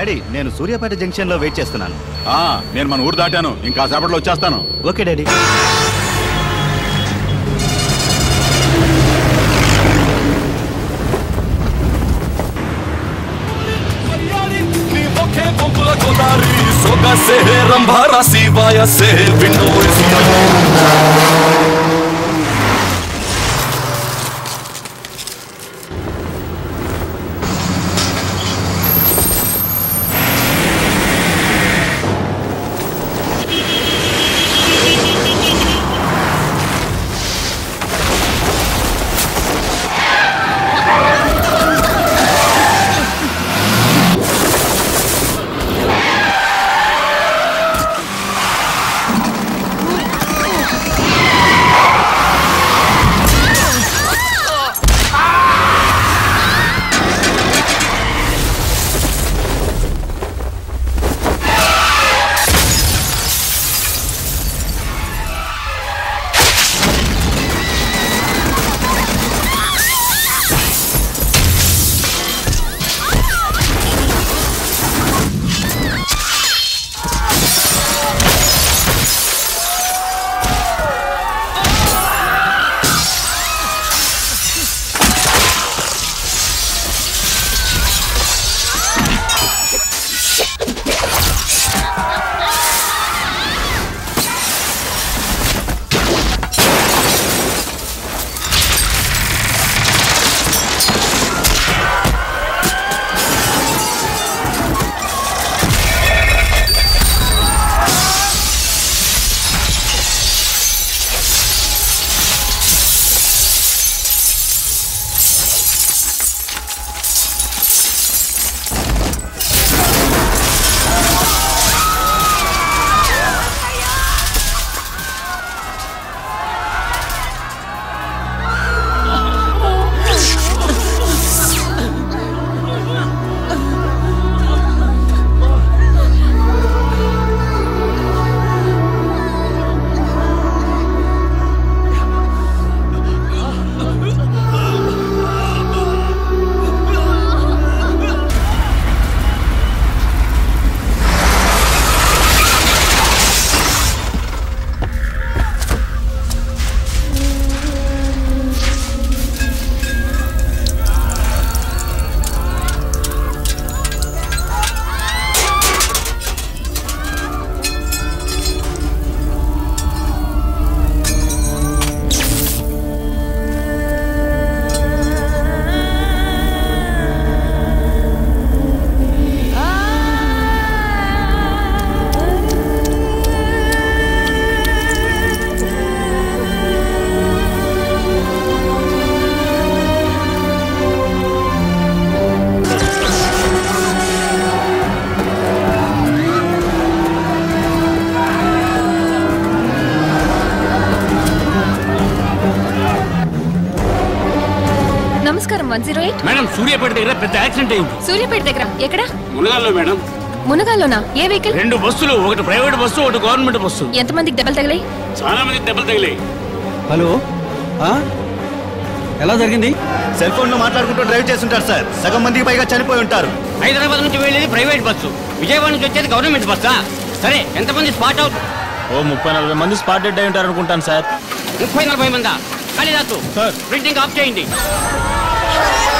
Daddy నేను Suryapet junction లో wait చేస్తున్నాను ఆ, నేను మన ఊరు దాటాను ఇంకా సేపట్లో వచ్చేస్తాను ఓకే డాడీ రంభారా శివాయ సే విండో నమస్కారం one zero eight madam Suryapet దగ్గర పెద్ద యాక్సిడెంట్ అయింది సూర్యాపేట దగ్గర ఎక్కడ మునగాల్లో మేడం మునగాల్లోనా ఏ వెహికల్ రెండు బస్సులు ఒకటి ప్రైవేట్ బస్సు ఒకటి గవర్నమెంట్ బస్సు ఎంతమందికి దెబ్బలు తగిలాయి చాలా మంది దెబ్బలు తగిలాయి హలో ఆ? ఎలా జరిగింది సెల్ ఫోన్ లో మాట్లాడుకుంటూ డ్రైవ్ చేస్తుంటారు సార్ సగం మందికి పైగా చనిపోయి ఉంటారు హైదరాబాద్ నుంచి వెళ్ళేది ప్రైవేట్ బస్సు విజయవాడ నుంచి వచ్చేది గవర్నమెంట్ బస్సా సరే ఎంతమంది స్పాట్ అవుట్ ఓ ముప్పై నలభై మంది స్పాట్ డెడ్ అయి ఉంటారు అనుకుంటాను సార్ ముప్పై నలభై మందా కాళీదాసు ప్రింటింగ్ ఆఫ్ చేయండి